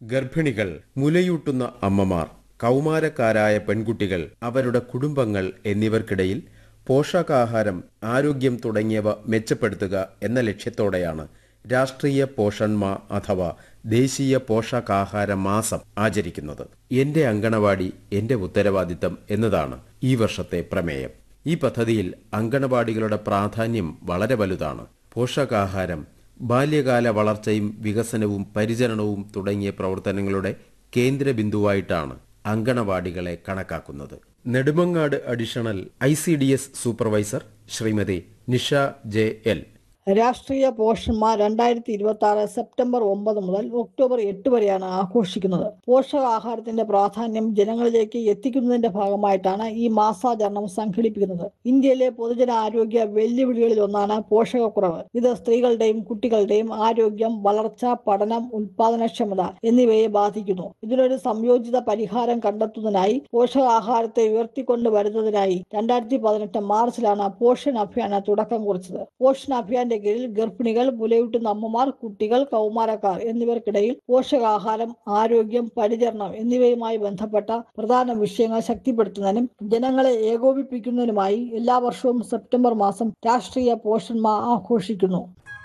ഗർഭിണികൾ മുലയൂട്ടുന്ന അമ്മമാർ കൗമാരക്കാരായ പെൺകുട്ടികൾ അവരുടെ കുടുംബങ്ങൾ എന്നിവർക്കിടയിൽ പോഷകാഹാരം ആരോഗ്യം തുടങ്ങിയവ മെച്ചപ്പെടുത്തുക എന്ന ലക്ഷ്യത്തോടെയാണ് രാഷ്ട്രീയ പോഷൺ മാ അഥവാ ദേശീയ പോഷകാഹാര മാസം ആചരിക്കുന്നത് എന്റെ അങ്കണവാടി എന്റെ ഉത്തരവാദിത്തം എന്നതാണ് ഈ വർഷത്തെ പ്രമേയം ഈ പദ്ധതിയിൽ അങ്കണവാടികളുടെ പ്രാധാന്യം വളരെ വലുതാണ് പോഷകാഹാരം ബാല്യകാല വളർച്ചയും വികസനവും പരിചരണവും തുടങ്ങിയ പ്രവർത്തനങ്ങളുടെ കേന്ദ്ര ബിന്ദുവായിട്ടാണ് അങ്കണവാടികളെ കണക്കാക്കുന്നത് Nedumangad additional I C D S supervisor Srimathi Nisha J L രാഷ്ട്രീയ പോഷന്മാർ രണ്ടായിരത്തി ഇരുപത്തി ആറ് സെപ്റ്റംബർ ഒമ്പത് മുതൽ ഒക്ടോബർ എട്ട് വരെയാണ് ആഘോഷിക്കുന്നത് പോഷകാഹാരത്തിന്റെ പ്രാധാന്യം ജനങ്ങളിലേക്ക് എത്തിക്കുന്നതിന്റെ ഭാഗമായിട്ടാണ് ഈ മാസാചരണം സംഘടിപ്പിക്കുന്നത് ഇന്ത്യയിലെ പൊതുജന ആരോഗ്യ വെല്ലുവിളികളിൽ ഒന്നാണ് പോഷകക്കുറവ് ഇത് സ്ത്രീകളുടെയും കുട്ടികളുടെയും ആരോഗ്യം വളർച്ച പഠനം ഉൽപാദനക്ഷമത എന്നിവയെ ബാധിക്കുന്നു ഇതിനൊരു സംയോജിത പരിഹാരം കണ്ടെത്തുന്നതിനായി പോഷകാഹാരത്തെ ഉയർത്തിക്കൊണ്ട് വരുന്നതിനായി രണ്ടായിരത്തി പതിനെട്ട് മാർച്ചിലാണ് പോഷൻ അഭിയാന് തുടക്കം കുറിച്ചത് പോഷൻ അഭിയാന്റെ കീഴിൽ ഗർഭിണികൾ മുലയൂട്ടുന്ന അമ്മമാർ കുട്ടികൾ കൗമാരക്കാർ എന്നിവർക്കിടയിൽ പോഷകാഹാരം ആരോഗ്യം പരിചരണം എന്നിവയുമായി ബന്ധപ്പെട്ട പ്രധാന വിഷയങ്ങൾ ശക്തിപ്പെടുത്തുന്നതിനും ജനങ്ങളെ ഏകോപിപ്പിക്കുന്നതിനുമായി എല്ലാ വർഷവും സെപ്റ്റംബർ മാസം രാഷ്ട്രീയ പോഷൺ മാ ആഘോഷിക്കുന്നു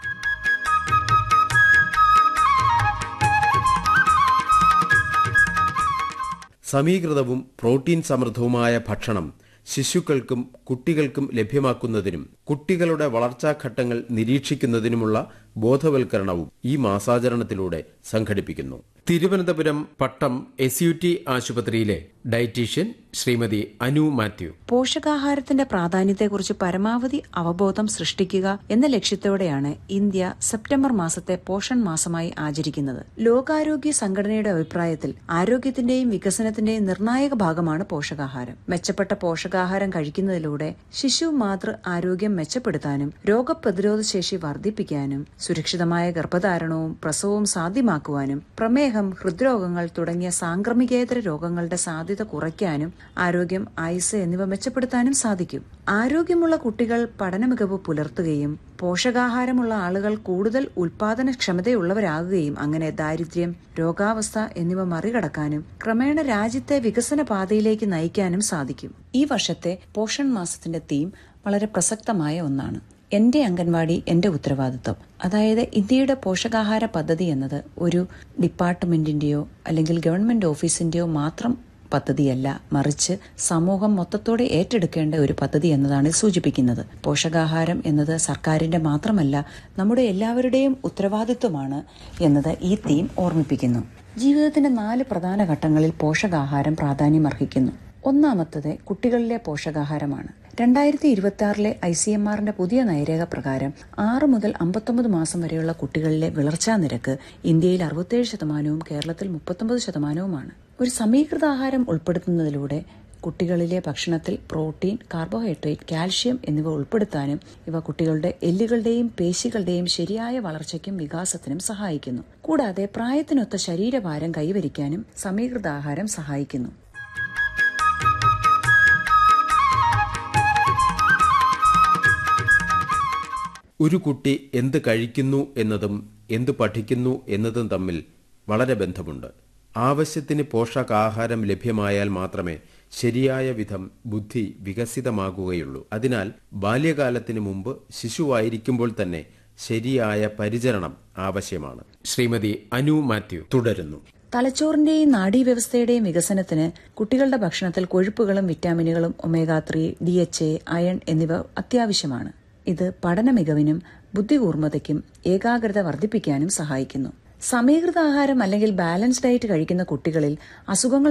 സമീകൃതവും പ്രോട്ടീൻ സമൃദ്ധവുമായ ഭക്ഷണം ശിശുക്കൾക്കും കുട്ടികൾക്കും ലഭ്യമാക്കുന്നതിനും കുട്ടികളുടെ വളർച്ചാഘട്ടങ്ങൾ നിരീക്ഷിക്കുന്നതിനുമുള്ള ബോധവൽക്കരണവും ഈ മാസാചരണത്തിലൂടെ സംഘടിപ്പിക്കുന്നു Thiruvananthapuram Pattom S U T ആശുപത്രിയിലെ ഡയറ്റീഷ്യൻ ശ്രീമതി അനു മാത്യു പോഷകാഹാരത്തിന്റെ പ്രാധാന്യത്തെക്കുറിച്ച് പരമാവധി അവബോധം സൃഷ്ടിക്കുക എന്ന ലക്ഷ്യത്തോടെയാണ് ഇന്ത്യ സെപ്റ്റംബർ മാസത്തെ പോഷൺ മാസമായി ആചരിക്കുന്നത് ലോകാരോഗ്യ സംഘടനയുടെ അഭിപ്രായത്തിൽ ആരോഗ്യത്തിന്റെയും വികസനത്തിന്റെയും നിർണായക ഭാഗമാണ് പോഷകാഹാരം മെച്ചപ്പെട്ട പോഷകാഹാരം കഴിക്കുന്നതിലൂടെ ശിശു മാതൃ ആരോഗ്യം മെച്ചപ്പെടുത്താനും രോഗപ്രതിരോധ ശേഷി വർദ്ധിപ്പിക്കാനും സുരക്ഷിതമായ ഗർഭധാരണവും പ്രസവവും സാധ്യമാക്കുവാനും പ്രമേഹം ഹൃദ്രോഗങ്ങൾ തുടങ്ങിയ സാംക്രമികേതര രോഗങ്ങളുടെ സാധ്യത കുറയ്ക്കാനും ആരോഗ്യം ആയുസ് എന്നിവ മെച്ചപ്പെടുത്താനും സാധിക്കും ആരോഗ്യമുള്ള കുട്ടികൾ പഠന മികവ് പുലർത്തുകയും പോഷകാഹാരമുള്ള ആളുകൾ കൂടുതൽ ഉൽപാദനക്ഷമതയുള്ളവരാകുകയും അങ്ങനെ ദാരിദ്ര്യം രോഗാവസ്ഥ എന്നിവ മറികടക്കാനും ക്രമേണ രാജ്യത്തെ വികസന പാതയിലേക്ക് നയിക്കാനും സാധിക്കും ഈ വർഷത്തെ പോഷൺ മാസത്തിന്റെ തീം വളരെ പ്രസക്തമായ ഒന്നാണ് എന്റെ അംഗൻവാടി എന്റെ ഉത്തരവാദിത്വം അതായത് ഇന്ത്യയുടെ പോഷകാഹാര പദ്ധതി എന്നത് ഒരു ഡിപ്പാർട്ട്മെന്റിന്റെയോ അല്ലെങ്കിൽ ഗവൺമെന്റ് ഓഫീസിന്റെയോ മാത്രം പദ്ധതിയല്ല മറിച്ച് സമൂഹം മൊത്തത്തോടെ ഏറ്റെടുക്കേണ്ട ഒരു പദ്ധതി എന്നതാണ് ഇത് സൂചിപ്പിക്കുന്നത് പോഷകാഹാരം എന്നത് സർക്കാരിന്റെ മാത്രമല്ല നമ്മുടെ എല്ലാവരുടെയും ഉത്തരവാദിത്വമാണ് എന്നത് ഈ തീം ഓർമ്മിപ്പിക്കുന്നു ജീവിതത്തിന്റെ നാല് പ്രധാന ഘട്ടങ്ങളിൽ പോഷകാഹാരം പ്രാധാന്യമർഹിക്കുന്നു ഒന്നാമത്തത് കുട്ടികളിലെ പോഷകാഹാരമാണ് രണ്ടായിരത്തി ഇരുപത്തി ആറിലെ ഐ സി എം ആറിന്റെ പുതിയ നയരേഖ പ്രകാരം ആറ് മുതൽ അമ്പത്തൊമ്പത് മാസം വരെയുള്ള കുട്ടികളിലെ വിളർച്ചാ നിരക്ക് ഇന്ത്യയിൽ അറുപത്തേഴ് ശതമാനവും കേരളത്തിൽ മുപ്പത്തൊമ്പത് ശതമാനവുമാണ് ഒരു സമീകൃത ആഹാരം ഉൾപ്പെടുത്തുന്നതിലൂടെ കുട്ടികളിലെ ഭക്ഷണത്തിൽ പ്രോട്ടീൻ കാർബോഹൈഡ്രേറ്റ് കാൽഷ്യം എന്നിവ ഉൾപ്പെടുത്താനും ഇവ കുട്ടികളുടെ എല്ലുകളുടെയും പേശികളുടെയും ശരിയായ വളർച്ചയ്ക്കും വികാസത്തിനും സഹായിക്കുന്നു കൂടാതെ പ്രായത്തിനൊത്ത ശരീരഭാരം കൈവരിക്കാനും സമീകൃത ആഹാരം സഹായിക്കുന്നു ഒരു കുട്ടി എന്ത് കഴിക്കുന്നു എന്നതും എന്ത് പഠിക്കുന്നു എന്നതും തമ്മിൽ വളരെ ബന്ധമുണ്ട് ആവശ്യത്തിന് പോഷകാഹാരം ലഭ്യമായാൽ മാത്രമേ ശരിയായ വിധം ബുദ്ധി വികസിതമാകുകയുള്ളൂ അതിനാൽ ബാല്യകാലത്തിന് മുമ്പ് ശിശുവായിരിക്കുമ്പോൾ തന്നെ ശരിയായ പരിചരണം ആവശ്യമാണ് ശ്രീമതി അനു മാത്യു തുടരുന്നു തലച്ചോറിന്റെയും നാഡീവ്യവസ്ഥയുടെയും വികസനത്തിന് കുട്ടികളുടെ ഭക്ഷണത്തിൽ കൊഴുപ്പുകളും വിറ്റാമിനുകളും omega three D H A iron എന്നിവ അത്യാവശ്യമാണ് ഇത് പഠന മികവിനും ബുദ്ധികൂർമ്മതയ്ക്കും ഏകാഗ്രത വർദ്ധിപ്പിക്കാനും സഹായിക്കുന്നു സമീകൃത ആഹാരം അല്ലെങ്കിൽ ബാലൻസ് ഡയറ്റ് കഴിക്കുന്ന കുട്ടികളിൽ അസുഖങ്ങൾ